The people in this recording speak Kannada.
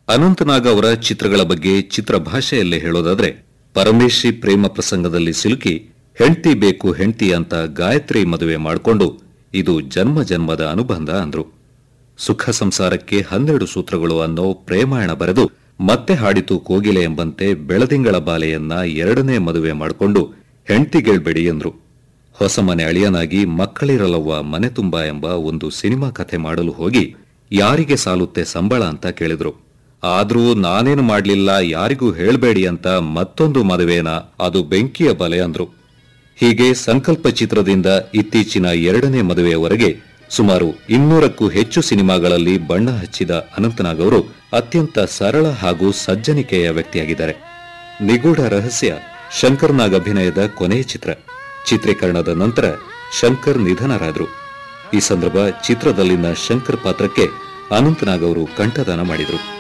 ಅನಂತನಾಗ್ ಅವರ ಚಿತ್ರಗಳ ಬಗ್ಗೆ ಚಿತ್ರ ಭಾಷೆಯಲ್ಲೇ ಹೇಳೋದಾದ್ರೆ ಪರಮೇಶಿ ಪ್ರೇಮ ಪ್ರಸಂಗದಲ್ಲಿ ಸಿಲುಕಿ ಹೆಂಡ್ತಿ ಬೇಕು ಹೆಂಡ್ತಿ ಅಂತ ಗಾಯತ್ರಿ ಮದುವೆ ಮಾಡಿಕೊಂಡು ಇದು ಜನ್ಮ ಜನ್ಮದ ಅನುಬಂಧ ಅಂದ್ರು ಸುಖ ಸಂಸಾರಕ್ಕೆ ಹನ್ನೆರಡು ಸೂತ್ರಗಳು ಅನ್ನೋ ಪ್ರೇಮಾಯಣ ಬರೆದು ಮತ್ತೆ ಹಾಡಿತು ಕೋಗಿಲೆ ಎಂಬಂತೆ ಬೆಳದಿಂಗಳ ಬಾಲೆಯನ್ನ ಎರಡನೇ ಮದುವೆ ಮಾಡಿಕೊಂಡು ಹೆಂಡ್ತಿಗೇಳ್ಬೇಡಿ ಎಂದ್ರು ಹೊಸ ಮನೆ ಅಳಿಯನಾಗಿ ಮಕ್ಕಳಿರಲವ್ವ ಮನೆ ತುಂಬ ಎಂಬ ಒಂದು ಸಿನಿಮಾ ಕಥೆ ಮಾಡಲು ಹೋಗಿ ಯಾರಿಗೆ ಸಾಲುತ್ತೆ ಸಂಬಳ ಅಂತ ಕೇಳಿದ್ರು ಆದ್ರೂ ನಾನೇನು ಮಾಡ್ಲಿಲ್ಲ ಯಾರಿಗೂ ಹೇಳ್ಬೇಡಿ ಅಂತ ಮತ್ತೊಂದು ಮದುವೆನ ಅದು ಬೆಂಕಿಯ ಬಲೆ ಅಂದ್ರು ಹೀಗೆ ಸಂಕಲ್ಪ ಚಿತ್ರದಿಂದ ಇತ್ತೀಚಿನ ಎರಡನೇ ಮದುವೆಯವರೆಗೆ ಸುಮಾರು ಇನ್ನೂರಕ್ಕೂ ಹೆಚ್ಚು ಸಿನಿಮಾಗಳಲ್ಲಿ ಬಣ್ಣ ಹಚ್ಚಿದ ಅನಂತನಾಗ್ ಅವರು ಅತ್ಯಂತ ಸರಳ ಹಾಗೂ ಸಜ್ಜನಿಕೆಯ ವ್ಯಕ್ತಿಯಾಗಿದ್ದಾರೆ ನಿಗೂಢ ರಹಸ್ಯ ಶಂಕರ್ನಾಗ್ ಅಭಿನಯದ ಕೊನೆಯ ಚಿತ್ರ ಚಿತ್ರೀಕರಣದ ನಂತರ ಶಂಕರ್ ನಿಧನರಾದ್ರು ಈ ಸಂದರ್ಭ ಚಿತ್ರದಲ್ಲಿನ ಶಂಕರ್ ಪಾತ್ರಕ್ಕೆ ಅನಂತನಾಗ್ ಅವರು ಕಂಠದಾನ ಮಾಡಿದರು